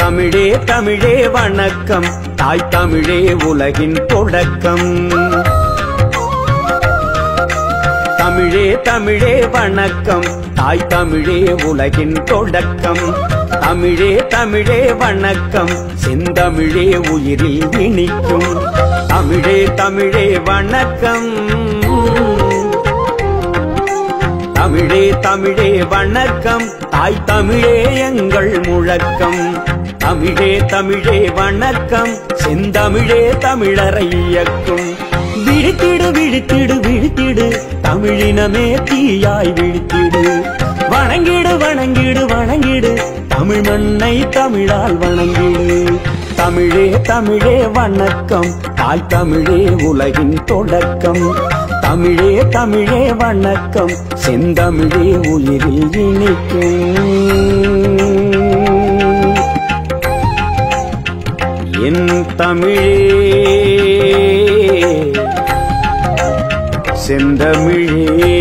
தமிழே தமிழே வணக்கம் தாய் தமிழே உலகின் தொடக்கம் தமிழே தமிழே வணக்கம் தாய் தமிழே உலகின் தொடக்கம் தமிழே தமிழே வணக்கம் செந்தமிழே உயிரில் இனிக்கும் தமிழே தமிழே வணக்கம் தமிழே தமிழே வணக்கம் தாய் தமிழே எங்கள் முழக்கம் தமிழே தமிழே வணக்கம் செந்தமிழே தமிழரை இயக்கும் விழித்திடு விழித்திடு விழித்திடு தமிழினமே தீயாய் விழித்திடு வணங்கிடு வணங்கிடு வணங்கிடு தமிழ் மண்ணை தமிழால் வணங்கிடு தமிழே தமிழே வணக்கம் தாய் தமிழே உலகின் தொடக்கம் தமிழே தமிழே வணக்கம் செந்தமிழே உயிரில் இனிக்கும் என் தமிழே செந்தமிழே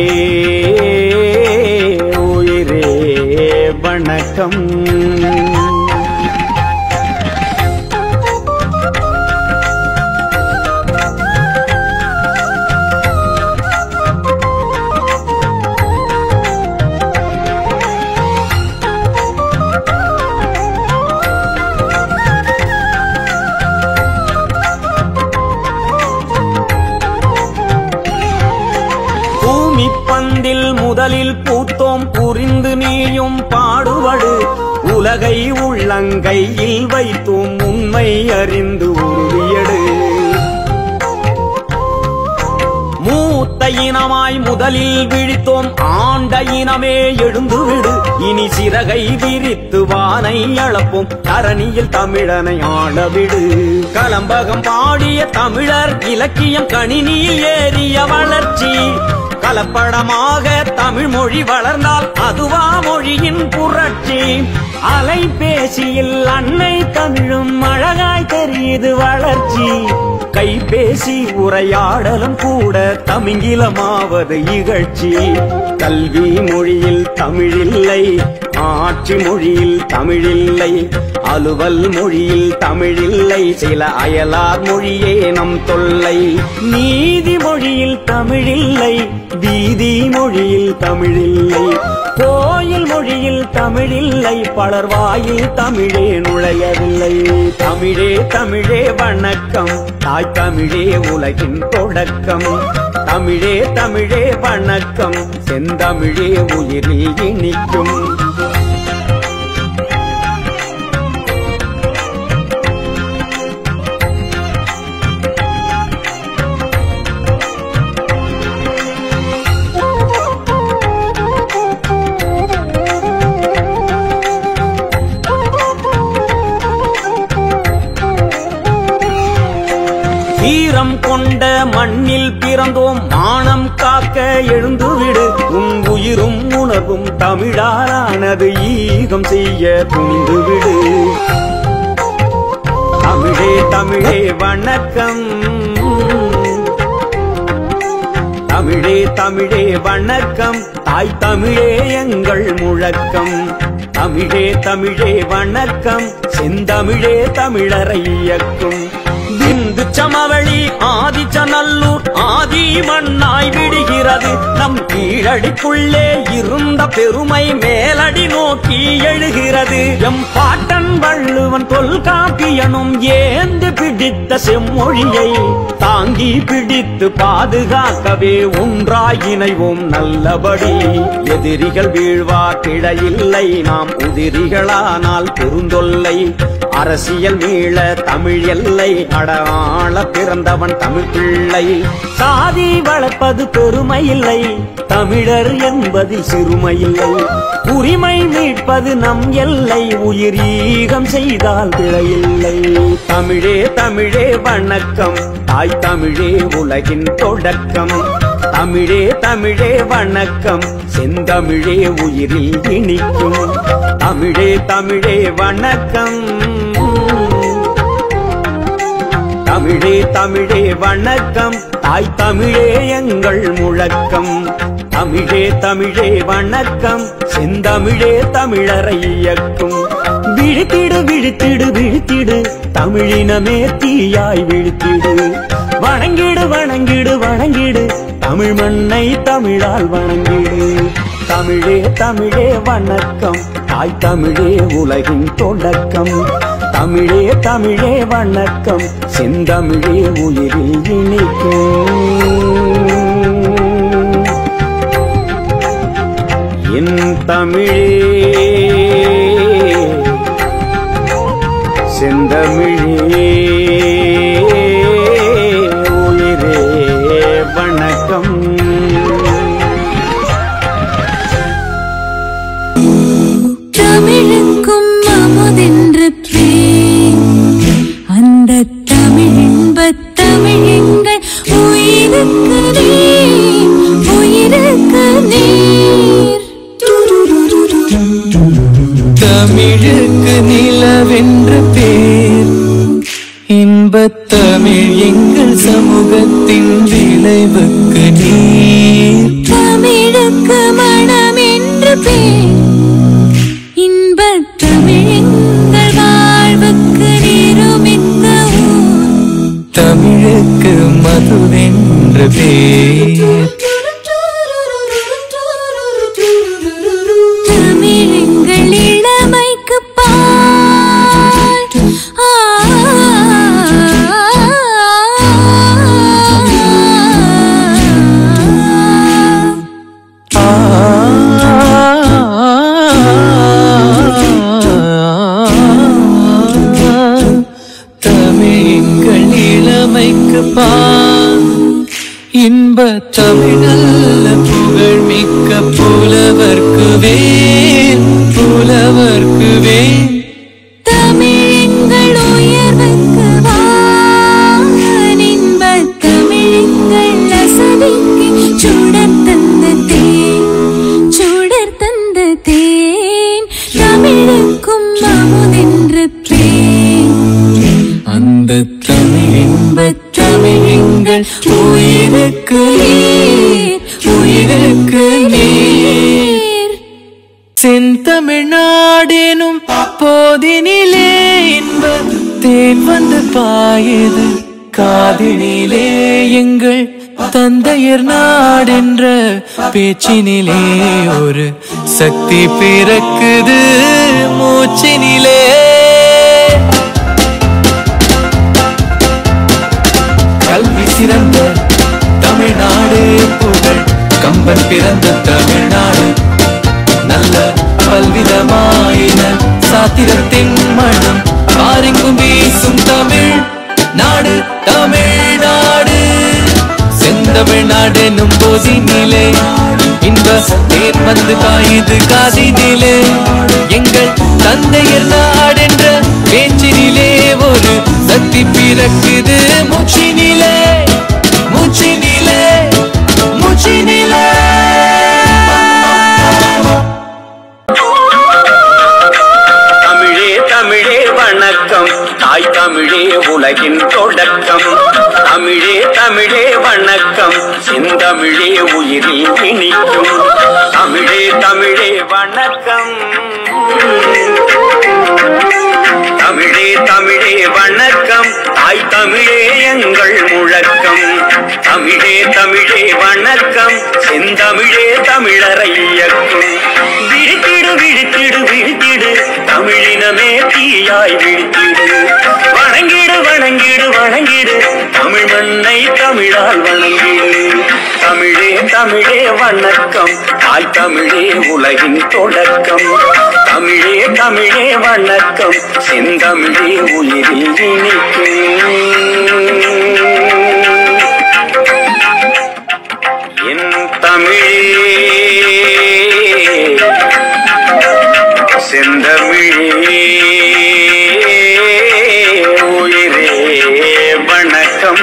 உயிரே வணக்கம் பூமி பந்தில் முதலில் பூத்தோம் புரிந்து நீயும் பாடுபடு உலகை உள்ளங்கையில் வைத்தோம் உண்மை அறிந்து உறுதியடு மூத்த இனமாய் முதலில் விழித்தோம் ஆண்ட இனமே எழுந்துவிடு இனி சிறகை விரித்து வானை அளப்போம் தரணியில் தமிழனை ஆளவிடு கலம்பகம் பாடிய தமிழர் இலக்கியம் கணினியில் ஏறிய வளர்ச்சி கலப்படமாக தமிழ் மொழி வளர்ந்தால் அதுவா மொழியின் புரட்சி அலைபேசியில் அன்னை தமிழும் அழகாய் தெரியுது வளர்ச்சி கைபேசி உரையாடலும் கூட தமிங்கிலமாவது இகழ்ச்சி கல்வி மொழியில் தமிழில்லை ஆட்சி மொழியில் தமிழில்லை அலுவல் மொழியில் தமிழில்லை சில அயலார் மொழியே நம் தொல்லை நீதி மொழியில் தமிழில்லை வீதி மொழியில் தமிழில்லை கோயில் மொழியில் தமிழில்லை பலர் வாயில் தமிழே நுழையவில்லை தமிழே தமிழே வணக்கம் தாய் தமிழே உலகின் தொடக்கம் தமிழே தமிழே வணக்கம் செந்தமிழே உயிரில் இனிக்கும் வீரம் கொண்ட மண்ணில் பிறந்தோம் மானம் காக்க எழுந்துவிடு உன் உயிரும் உணர்வும் தமிழாலானது ஈகம் செய்ய துணிந்துவிடு தமிழே தமிழே வணக்கம் தமிழே தமிழே வணக்கம் தாய் தமிழே எங்கள் முழக்கம் தமிழே தமிழே வணக்கம் செந்தமிழே தமிழரை இயக்கும் விந்து சமவெளி ஆதிச்சநல்லூர் ஆதி மண்ணாய் விடுகிறது நம் கீழடிக்குள்ளே இருந்த பெருமை மேலடி நோக்கி எழுகிறது எம் பாட்டன் வள்ளுவன் தொல்காப்பியனும் ஏந்து பிடித்த செம்மொழியை தாங்கி பிடித்து பாதுகாக்கவே ஒன்றாய் இணைவோம் நல்லபடி எதிரிகள் வீழ்வா கிடையில்லை நாம் உதிரிகளானால் பெருந்தொல்லை அரசியல் மீள தமிழ் எல்லை அடாள பிறந்தவன் தமிழ் பிள்ளை சாதி வளர்ப்பது பெருமை இல்லை தமிழர் என்பதில் சிறுமை இல்லை உரிமை மீட்பது நம் எல்லை உயிர் ஈகம் செய்தால் பிழையில்லை தமிழே தமிழே வணக்கம் தாய் தமிழே உலகின் தொடக்கம் தமிழே தமிழே வணக்கம் செந்தமிழே உயிரில் இனிக்கும் தமிழே தமிழே வணக்கம் தமிழே தமிழே வணக்கம் தாய் தமிழே எங்கள் முழக்கம் தமிழே தமிழே வணக்கம் செந்தமிழே தமிழரை இயக்கும் விழித்திடு விழித்திடு விழித்திடு தமிழினமே தீயாய் விழித்திடு வணங்கிடு வணங்கிடு வணங்கிடு தமிழ் மண்ணை தமிழால் வணங்கிடு தமிழே தமிழே வணக்கம் தாய் தமிழே உலகின் தொடக்கம் தமிழே தமிழே வணக்கம் செந்தமிழே உயிரில் இனிக்கும் என் தமிழே செந்தமிழே உயிரே வணக்கம் தமிழுக்கும் அமுதென்று பேர் அந்த தமிழின்பத் தமிழெங்கள் உயிருக்கு நீர் உயிருக்கு நீர் தமிழுக்கு நிலவென்று பேர் இன்பத் தமிழ் எங்கள் சமூகத்தின் விளைவுக்கு நீர் தமிழுக்கு மனம் என்று பேர் இன்பத் தமிழெங்கள் வாழ்வுக்கு நிருமித்த ஊர் தமிழுக்கு மதுவென்று பேர் தமிழெங்கள் இளமைக்கு பால் ஆ, ஆ, தமிழ்கள் இளமைக்கு பான் இன்ப தமிழல்ல புகழ் மிக்க புலவர்க்கு வேல் புலவர்க்கு வேல் தமிழெங்கள் உயர்வுக்கு வான் இன்பத் தமிழெங்கள் அசதிக்கு சுடர் தந்த தேன் சுடர் தந்த தேன் தமிழுக்கும் அமுதென்று பேர் அந்த தமிழ் இன்பத் தமிழெங்கள் உயிருக்கு நீர் உயிருக்கு நீர் செந்தமிழ்நாடெனும் போதினிலே இன்ப தேன் வந்து பாயுது காதினிலே எங்கள் தந்தையர் நாடென்ற பேச்சினிலே ஒரு சக்தி பிறக்குது மூச்சினிலே கல்வி சிறந்த தமிழ்நாடு புகழ் கம்பன் பிறந்த தமிழ்நாடு நல்ல பல்விதமாயின சாத்திரத்தின் மனம் பாரிங்கும் வீசும் தமிழ் நாடு தமிழ்நாடு செந்தமிழ்நாடெனும் போதினிலே இன்ப தேர் வந்து காயுது காதினிலே எங்கள் தந்தையர் நாடென்ற பேச்சினிலே ஒரு சக்தி பிறக்குது மூச்சினிலே மூச்சினிலே மூச்சினிலே தமிழே தமிழே வணக்கம் தாய் தமிழே உலகின் தொடக்கம் தமிழே தமிழே வணக்கம் செந்தமிழே உயிரில் இனிக்கும் தமிழே தமிழே வணக்கம் தமிழே தமிழே வணக்கம் தாய் தமிழே எங்கள் முழக்கம் தமிழே தமிழே வணக்கம் செந்தமிழே தமிழரை இயக்கும் விழித்திடு விழித்திடு விழித்திடு தமிழினமே தீயாய் விழித்திடு வணங்கிடு வணங்கிடு வணங்கிடு தமிழ் மண்ணை தமிழால் வணங்கிடு தமிழே தமிழே வணக்கம் தாய் தமிழே உலகின் தொடக்கம் தமிழே தமிழே வணக்கம் செந்தமிழே உயிரில் இனிக்கும் என் தமிழே செந்தமிழே உயிரே வணக்கம்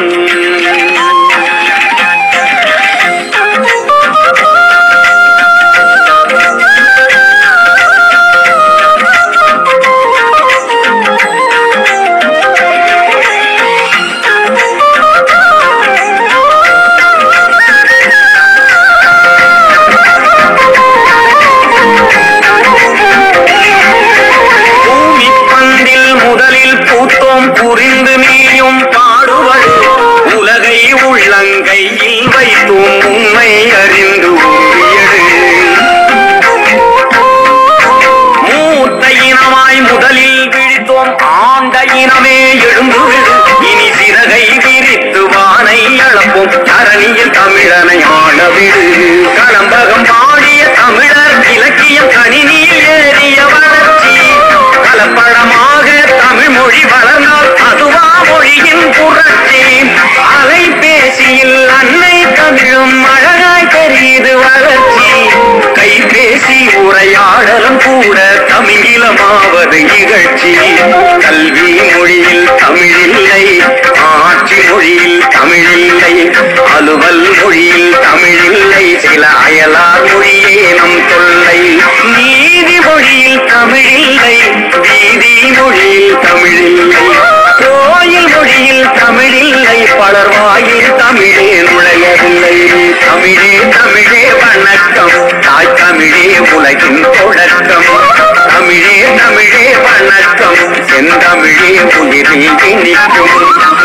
மொழி வளர்ந்தால் அதுவா மொழியின் புரட்சி அலைபேசியில் அன்னை தமிழும் அழகாய் தெரியுது வளர்ச்சி கைபேசி உரையாடலும் கூட தமிழிலமாவது இகழ்ச்சி கல்வி மொழியில் தமிழில்லை ஆட்சி மொழியில் தமிழில்லை அலுவல் மொழியில் தமிழில்லை சில அயலார் மொழியே நம் தொல்லை நீதி மொழியில் தமிழில்லை வீதி மொழியில் தமிழில்லை கோயில் மொழியில் தமிழில்லை பலர் வாயில் தமிழே நுழையவில்லை தமிழே தமிழே வணக்கம் தாய் தமிழே உலகின் தொடக்கம் தமிழே தமிழே வணக்கம் செந்தமிழே உயிரில் இனிக்கும்